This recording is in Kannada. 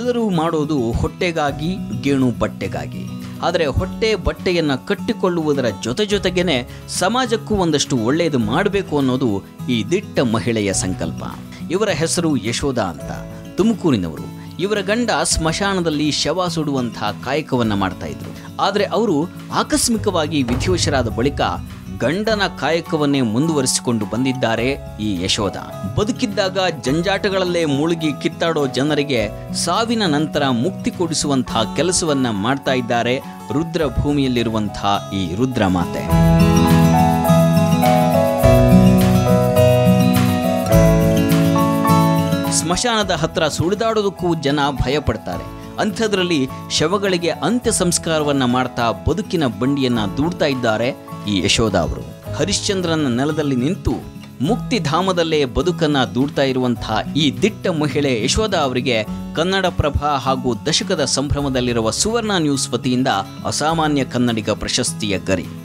ಎಲ್ಲರೂ ಮಾಡೋದು ಹೊಟ್ಟೆಗಾಗಿ ಗೇಣು ಬಟ್ಟೆಗಾಗಿ ಆದರೆ ಹೊಟ್ಟೆ ಬಟ್ಟೆಯನ್ನು ಕಟ್ಟಿಕೊಳ್ಳುವುದರ ಜೊತೆ ಜೊತೆಗೇನೆ ಸಮಾಜಕ್ಕೂ ಒಂದಷ್ಟು ಒಳ್ಳೆಯದು ಮಾಡಬೇಕು ಅನ್ನೋದು ಈ ದಿಟ್ಟ ಮಹಿಳೆಯ ಸಂಕಲ್ಪ ಇವರ ಹೆಸರು ಯಶೋಧ ಅಂತ ತುಮಕೂರಿನವರು ಇವರ ಗಂಡ ಸ್ಮಶಾನದಲ್ಲಿ ಶವ ಸುಡುವಂತಹ ಕಾಯಕವನ್ನ ಮಾಡ್ತಾ ಇದ್ರು ಆದರೆ ಅವರು ಆಕಸ್ಮಿಕವಾಗಿ ವಿಧಿವಶರಾದ ಬಳಿಕ ಗಂಡನ ಕಾಯಕವನ್ನೇ ಮುಂದುವರಿಸಿಕೊಂಡು ಬಂದಿದ್ದಾರೆ ಈ ಯಶೋಧ ಬದುಕಿದ್ದಾಗ ಜಂಜಾಟಗಳಲ್ಲೇ ಮುಳುಗಿ ಕಿತ್ತಾಡೋ ಜನರಿಗೆ ಸಾವಿನ ನಂತರ ಮುಕ್ತಿ ಕೊಡಿಸುವಂತಹ ಕೆಲಸವನ್ನ ಮಾಡ್ತಾ ಇದ್ದಾರೆ ರುದ್ರ ಭೂಮಿಯಲ್ಲಿರುವಂತಹ ಈ ರುದ್ರ ಮಾತೆ ಸ್ಮಶಾನದ ಹತ್ರ ಸುಳಿದಾಡೋದಕ್ಕೂ ಜನ ಭಯ ಪಡ್ತಾರೆ ಅಂಥದ್ರಲ್ಲಿ ಶವಗಳಿಗೆ ಅಂತ್ಯ ಸಂಸ್ಕಾರವನ್ನ ಮಾಡ್ತಾ ಬದುಕಿನ ಬಂಡಿಯನ್ನ ದೂಡ್ತಾ ಇದ್ದಾರೆ ಈ ಯಶೋಧ ಅವರು ಹರಿಶ್ಚಂದ್ರನ ನೆಲದಲ್ಲಿ ನಿಂತು ಮುಕ್ತಿಧಾಮದಲ್ಲೇ ಬದುಕನ್ನ ದೂಡ್ತಾ ಇರುವಂತಹ ಈ ದಿಟ್ಟ ಮಹಿಳೆ ಯಶೋಧ ಅವರಿಗೆ ಕನ್ನಡಪ್ರಭ ಹಾಗೂ ದಶಕದ ಸಂಭ್ರಮದಲ್ಲಿರುವ ಸುವರ್ಣ ನ್ಯೂಸ್ ವತಿಯಿಂದ ಅಸಾಮಾನ್ಯ ಕನ್ನಡಿಗ ಪ್ರಶಸ್ತಿಯ ಗರಿ